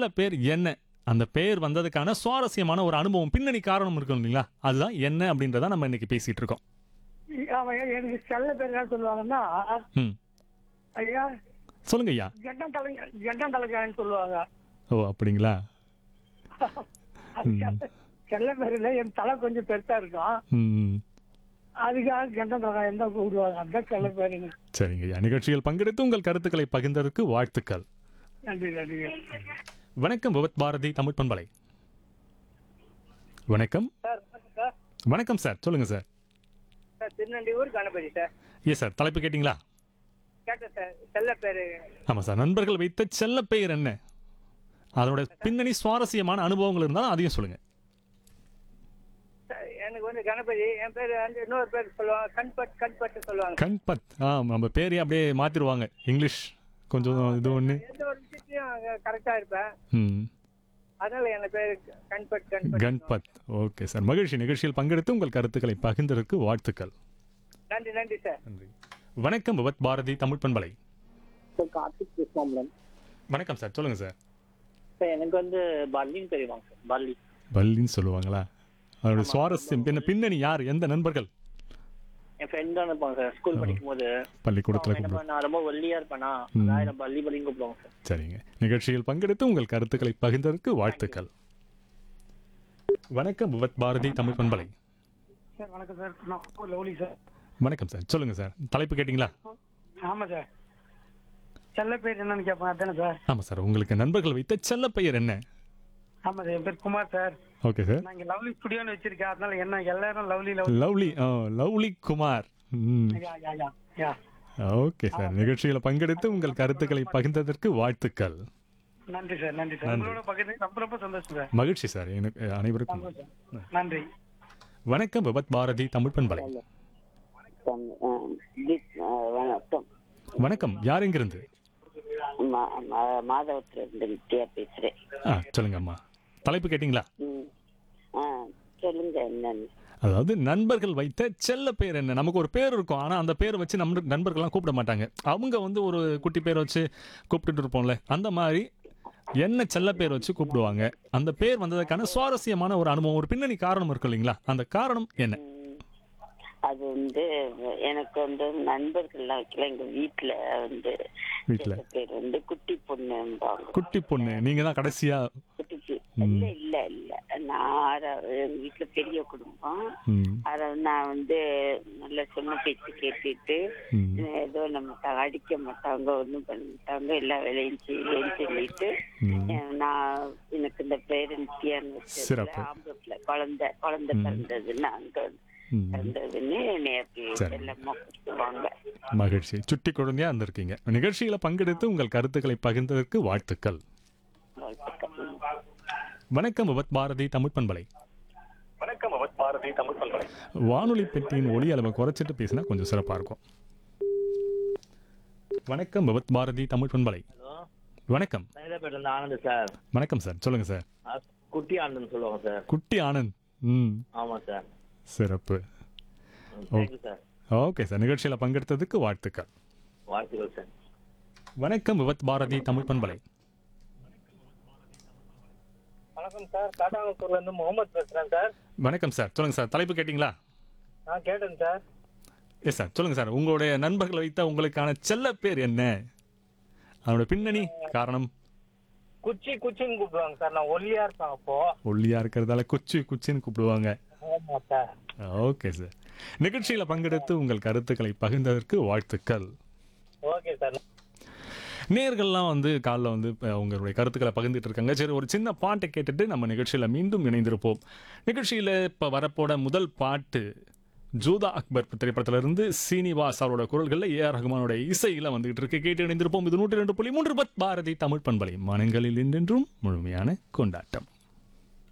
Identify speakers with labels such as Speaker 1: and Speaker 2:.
Speaker 1: செல்ல பேர் என்ன அந்த பேர் வந்ததுக்கான சுவாரஸ்யமான ஒரு அனுபவம் பின்னணி காரணம் இருக்கும் இல்லைங்களா அதுதான் என்ன அப்படின்றத நம்ம இன்னைக்கு பேசிட்டு இருக்கோம்
Speaker 2: அவன் எனக்கு செல்ல பேர் என்ன சொல்லுவாங்கன்னா
Speaker 1: ம்
Speaker 2: ஐயா
Speaker 1: சொல்லுங்க ஐயா
Speaker 2: ஜெண்டம் தலை ஜெண்டம் தலைக்கான்னு சொல்லுவாங்க
Speaker 1: ஓ அப்படிங்களா
Speaker 2: அது செல்ல- செல்ல பேர் இல்லை என் தலை கொஞ்சம் பெருசா இருக்கும்
Speaker 1: ம்
Speaker 2: அதுக்காக ஜெண்டம் தலைக்காய் தான் கூப்பிடுவாங்க அதான் செல்ல பேருங்க
Speaker 1: சரிங்க ஐயா நிகழ்ச்சியில் பங்கெடுத்து உங்கள் கருத்துக்களை பகிர்ந்ததற்கு வாழ்த்துக்கள்
Speaker 2: நன்றி நன்றி
Speaker 1: வணக்கம் விவத் பாரதி தமிழ் பண்பலை வணக்கம்
Speaker 2: சார் சார்
Speaker 1: வணக்கம் சார் சொல்லுங்க sir
Speaker 2: sir Thirunandiyur Ganapathi sir
Speaker 1: ஏ சார் தலைப்பு கேட்டிங்களா
Speaker 2: கேட்டேன் சார் செல்ல பேரு
Speaker 1: ஆமாம் சார் நண்பர்கள் வைத்த செல்ல பெயர் என்ன அதோட பின்னணி சுவாரஸ்யமான அனுபவங்கள் இருந்தாலும் அதையும் சொல்லுங்க
Speaker 2: சார், எனக்கு வந்து கணபதி என் பேர் வந்து இன்னொரு பேர் சொல்லுவாங்க கண்பட் கண்பட்டு சொல்லுவாங்க
Speaker 1: கண்பத் ஆ நம்ம பேரையே அப்படியே மாத்திருவாங்க இங்கிலீஷ் கொஞ்சம் இது ஒன்று
Speaker 2: எந்த ஒரு விஷயத்தையும் கரெக்டா இருப்பேன்
Speaker 1: ம்
Speaker 2: அதனால என் பேர் கண்பட் கண்பட்
Speaker 1: கண்பத் ஓகே சார் மகிழ்ச்சி நிகழ்ச்சியில் பங்கெடுத்து உங்கள் கருத்துக்களை பகிர்ந்ததற்கு வாழ்த்துக்கள்
Speaker 2: நன்றி நன்றி சார்
Speaker 1: நன்றி வணக்கம் விவத் பாரதி தமிழ் பண்பலை
Speaker 3: சார் கார்த்திக் கிருஷ்ணாம்பலம்
Speaker 1: வணக்கம் சார் சொல்லுங்க சார்
Speaker 3: சார் எனக்கு வந்து பர்லின்னு தெரியுமாங்க சார் பர்லி
Speaker 1: பல்லின்னு சொல்லுவாங்களா அதோட சுவாரஸ்யம் என்ன பின்னணி யார் எந்த நண்பர்கள்
Speaker 3: என் ஃப்ரெண்ட் தான் இருப்பாங்க சார் ஸ்கூல் படிக்கும் போது
Speaker 1: பள்ளிக்கூடத்தில்
Speaker 3: அவங்க
Speaker 1: கூப்பிடு
Speaker 3: என்ன நான் ரொம்ப ஒல்லியா இருப்பேனா
Speaker 1: ம்.
Speaker 3: அதான் என்ன பள்ளி பள்ளின்னு கூப்பிடுவாங்க சார்
Speaker 1: சரிங்க நிகழ்ச்சியில் பங்கெடுத்து உங்கள் கருத்துக்களை பகிர்ந்ததற்கு வாழ்த்துக்கள் வணக்கம் விவத் பாரதி தமிழ் பண்பலை
Speaker 2: சார் வணக்கம் சார் நான் லவ்லி சார்
Speaker 1: வணக்கம் சார் சொல்லுங்க சார் தலைப்பு கேட்டிங்களா
Speaker 2: ஆமா சார் செல்ல பேர் என்னன்னு கேட்பேன் அதானே சார்
Speaker 1: ஆமாம் சார் உங்களுக்கு நண்பர்கள் வைத்த செல்ல பெயர் என்ன
Speaker 2: ஆமா சார் என் பேர் குமார் சார்
Speaker 1: ஓகே சார்
Speaker 2: நான் இங்க லவ்லி ஸ்டுடியோன்னு வச்சிருக்கேன் அதனால என்ன எல்லாரும் லவ்லி லவ்லி
Speaker 1: லவ்லி ஆ லவ்லி குமார் ம்
Speaker 2: யா யா யா யா
Speaker 1: ஓகே சார் நிகழ்ச்சியில் பங்கெடுத்து உங்கள் கருத்துக்களை பகிர்ந்ததற்கு வாழ்த்துக்கள்
Speaker 2: நன்றி சார் நன்றி சார் உங்களோட பக்கத்து ரொம்ப ரொம்ப சந்தோஷம் சார்
Speaker 1: மகிழ்ச்சி சார் எனக்கு அனைவருக்கும்
Speaker 2: சந்தோஷம் நன்றி
Speaker 1: வணக்கம் விபத் பாரதி தமிழ் பண்பலை
Speaker 4: வணக்கம்
Speaker 1: வணக்கம் யார் எங்கிருந்து
Speaker 4: மா- மா- மாதவத்துல இருந்து நித்யா பேசுறேன்
Speaker 1: ஆ சொல்லுங்க அம்மா தலைப்பு கேட்டிங்களா
Speaker 4: ம். ஆ சொல்லுங்க என்னன்னு
Speaker 1: அதாவது நண்பர்கள் வைத்த செல்ல பேர் என்ன நமக்கு ஒரு பேர் இருக்கும் ஆனால் அந்த பேரை வச்சு நம்ம நண்பர்கள்லாம் கூப்பிட மாட்டாங்க அவங்க வந்து ஒரு குட்டி பேர் வச்சு கூப்பிட்டுட்டு இருப்போம்ல அந்த மாதிரி என்ன செல்ல பேர் வச்சு கூப்பிடுவாங்க அந்த பேர் வந்ததுக்கான சுவாரஸ்யமான ஒரு அனுபவம் ஒரு பின்னணி காரணம் இருக்கும் இல்லைங்களா அந்த காரணம் என்ன
Speaker 4: ம். அது வந்து எனக்கு வந்து நண்பர்கள்லாம் வைக்கல எங்க வீட்டுல வந்து
Speaker 1: வீட்டில்
Speaker 4: சில பேர் வந்து குட்டி பொண்ணும்பாங்க
Speaker 1: குட்டி பொண்ணு நீங்க தான் கடைசியா
Speaker 4: குட்டி பொ- இல்ல இல்ல இல்ல நான் ஆறாவது எங்க வீட்டுல பெரிய குடும்பம்
Speaker 1: ம்,
Speaker 4: அதாவது நான் வந்து நல்ல சொன்ன பேச்சு கேட்டுட்டு
Speaker 1: ம்,
Speaker 4: ஏதோ நம்ம அடிக்க மாட்டாங்க ஒண்ணும் பண்ண மாட்டாங்க எல்லா வேலையும் செய்யலன்னு சொல்லிட்டு
Speaker 1: ம்.
Speaker 4: அஹ் நான் எனக்கு இந்த பேரன்சியான்னு வச்சதுல
Speaker 1: சிறப்பு.
Speaker 4: ஆம்பளை பிள்ளை குழந்தை குழந்தை பிறந்ததுன்னு அங்க
Speaker 1: ம்.
Speaker 4: பிறந்ததுன்னு என்னைய அப்படி
Speaker 1: சரி.
Speaker 4: செல்லமா கூப்பிடுவாங்க
Speaker 1: மகிழ்ச்சி சுட்டி குழந்தையா இருந்திருக்கீங்க நிகழ்ச்சியில பங்கெடுத்து உங்கள் கருத்துக்களை பகிர்ந்ததற்கு வாழ்த்துக்கள்
Speaker 4: வாழ்த்துக்கள்.
Speaker 1: வணக்கம் விபத் பாரதி தமிழ் பண்பலை
Speaker 5: வணக்கம் அவர் பாரதி தமிழ் பல்கலை
Speaker 1: வானொலி பெட்டியின் ஒலி அளவை குறைச்சிட்டு பேசினா கொஞ்சம் சிறப்பா இருக்கும் வணக்கம் விபத் பாரதி தமிழ் பண்பலை
Speaker 3: ஹலோ
Speaker 1: வணக்கம்
Speaker 3: சைதாப்பேட்டில் இருந்து ஆனந்த் சார்
Speaker 1: வணக்கம் சார் சொல்லுங்க சார்
Speaker 3: ஆ, குட்டி ஆனந்த் சொல்லுவாங்க சார்
Speaker 1: குட்டி ஆனந்த் ம்
Speaker 3: ஆமா சார்
Speaker 1: சிறப்பு
Speaker 3: தேங்க்யூ சார்
Speaker 1: ஓகே சார் நிகழ்ச்சியில பங்கெடுத்ததுக்கு வாழ்த்துக்கள்
Speaker 3: வாழ்த்துக்கள் சார்
Speaker 1: வணக்கம் விபத் பாரதி தமிழ் பண்பலை
Speaker 2: வணக்கம் சார் காட்டாங்கத்தூர்ல இருந்து முகமது பேசுறேன் சார்
Speaker 1: வணக்கம் சார் சொல்லுங்க சார் தலைப்பு கேட்டிங்களா
Speaker 2: நான் கேட்டேன் சார்
Speaker 1: எஸ் சார் சொல்லுங்க சார் உங்களுடைய நண்பர்கள் வைத்த உங்களுக்கான செல்ல பேர் என்ன அதோட பின்னணி காரணம்
Speaker 2: குச்சி குச்சின்னு கூப்பிடுவாங்க சார் நான் ஒல்லியா இருப்பேன் அப்போ
Speaker 1: ஒல்லியா இருக்கிறதால குச்சி குச்சின்னு கூப்பிடுவாங்க
Speaker 2: ஆமா சார்
Speaker 1: ஓகே சார் நிகழ்ச்சியில் பங்கெடுத்து உங்கள் கருத்துக்களை பகிர்ந்ததற்கு வாழ்த்துக்கள்
Speaker 2: ஓகே சார்
Speaker 1: நேர்கள்லாம் வந்து காலைல வந்து இப்ப உங்களுடைய கருத்துக்களை பகிர்ந்துட்டு இருக்காங்க சரி ஒரு சின்ன பாட்டை கேட்டுட்டு நம்ம நிகழ்ச்சியில் மீண்டும் இணைந்திருப்போம் நிகழ்ச்சியில் இப்போ வரப்போட முதல் பாட்டு ஜூதா அக்பர் திரைப்படத்திலிருந்து சீனிவாஸ் அவரோட குரல்களில் ஏஆர் ரஹ்மானோட இசையில் வந்துகிட்டு இருக்கு கேட்டு இணைந்திருப்போம் இது நூற்றி ரெண்டு புள்ளி மூன்று பத் பாரதி தமிழ் பண்பலை மனங்களில் என்றென்றும் முழுமையான கொண்டாட்டம்